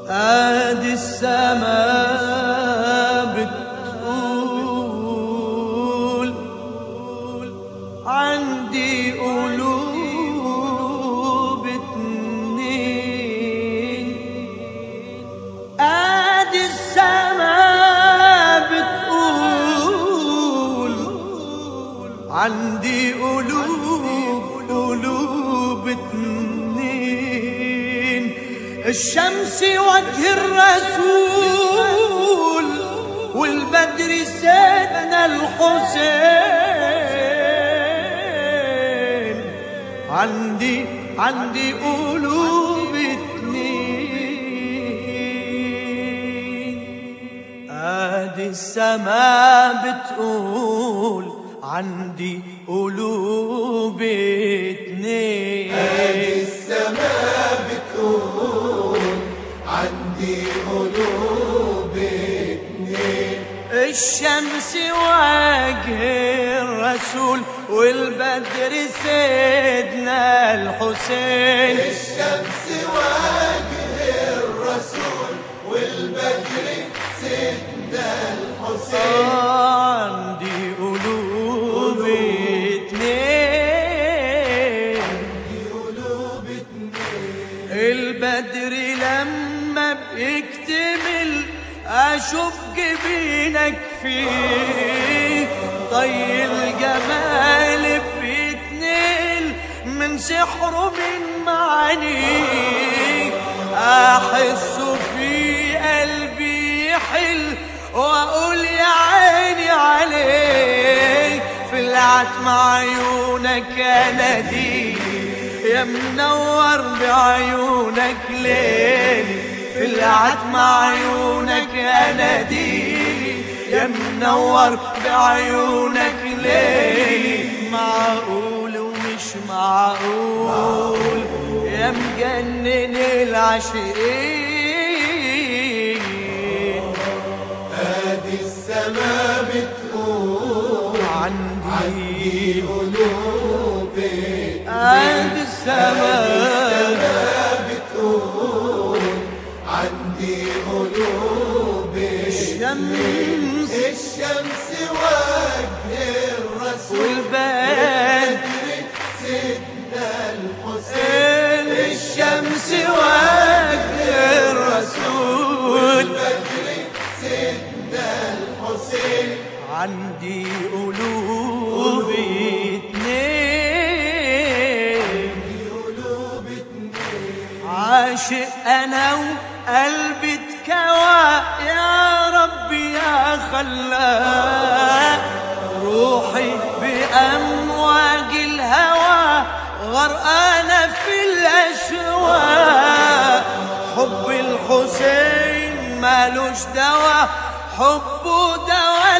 ادي السماء بتقول عندي قلوب اتنين ادي السماء بتقول عندي قلوب قلوب اتنين الشمس وجه الرسول والبدر سيدنا الحسين عندي عندي قلوب اتنين ادي السماء بتقول عندي قلوب اتنين السماء بتقول عندي قلوب اتنين الشمس وجه الرسول والبدر سيدنا الحسين الشمس وجه الرسول والبدر سيدنا الحسين عندي قلوب اتنين قلوب اتنين البدر لما بيكتمل اشوف جبينك فيه طي الجمال بيتنقل من سحره من معانيه احس في قلبي يحل واقول يا عيني عليك في العتم عيونك اناديك يا منور بعيونك ليلي في العتم عيونك اناديلي يا منور بعيونك ليلي معقول ومش معقول يا مجنن العاشقين ادي السماء بتقول عندي قلوب اتنين عند السماء بتقول عندي قلوب الشمس الشمس وجه الرسول والبدر سيدنا الحسين الشمس وجه الرسول بدر سيدنا الحسين عندي قلوب اتنين قلوب اتنين عاشق انا وقلبي اتكوى يا ربي يا خلاق روحي بامواج الهوى غرقانه في الاشواق حب الحسين مالوش دوا حبه دوا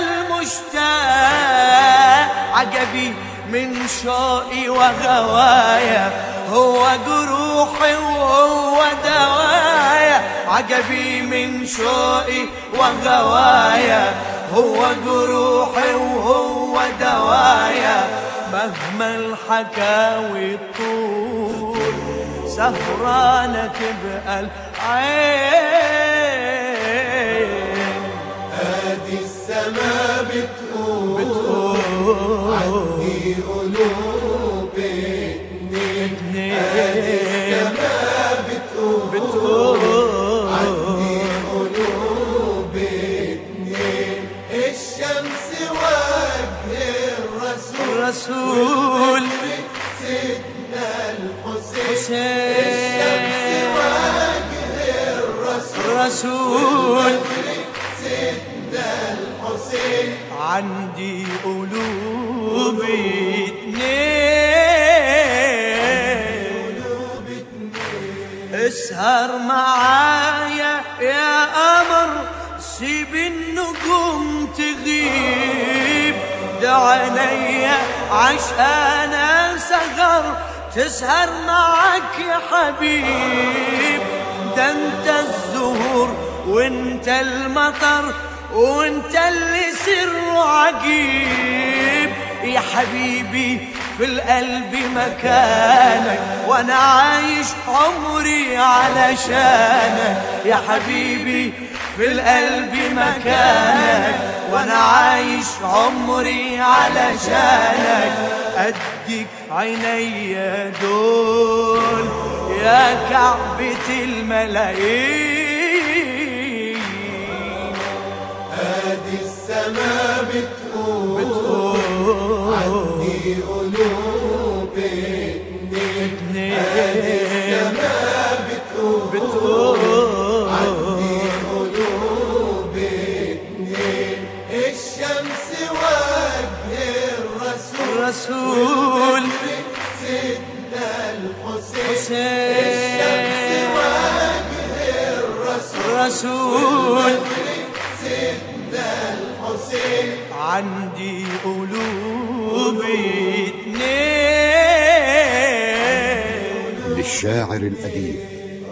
المشتاق عجبي من شوقي وغوايا هو جروحي وهو دوايا عجبي من شوقي وغوايا هو جروحي وهو دوايا مهما الحكاوي طول سهرانة تبقى العين ادي السماء بتقول بتقول عندي قلوب اتنين ادي السماء بتقول بتقول عندي قلوب اتنين الشمس وجه الرسول الرسول سيدنا الحسين حسين وجه الرسول الرسول سيدنا الحسين عندي قلوب اتنين اسهر معايا يا قمر سيب النجوم تغيب ده عينيا عشقانة سهر تسهر معاك يا حبيب ده انت الزهور وانت المطر وانت اللي سر عجيب يا حبيبي في القلب مكانك وانا عايش عمري علشانك يا حبيبي في القلب مكانك وانا عايش عمري علشانك اديك عيني دول يا كعبة الملايين هادي السما بتقول بتقول عندي قلوب اتنين هادي السما بتقول بتقول عندي قلوب اتنين الشمس وجه الرسول الرسول سيدنا الحسين حسين وجه الرسول الرسول سيدنا الحسين عندي قلوب اتنين للشاعر الأديب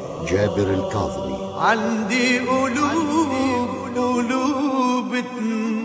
جابر الكاظمي عندي قلوب قلوب اتنين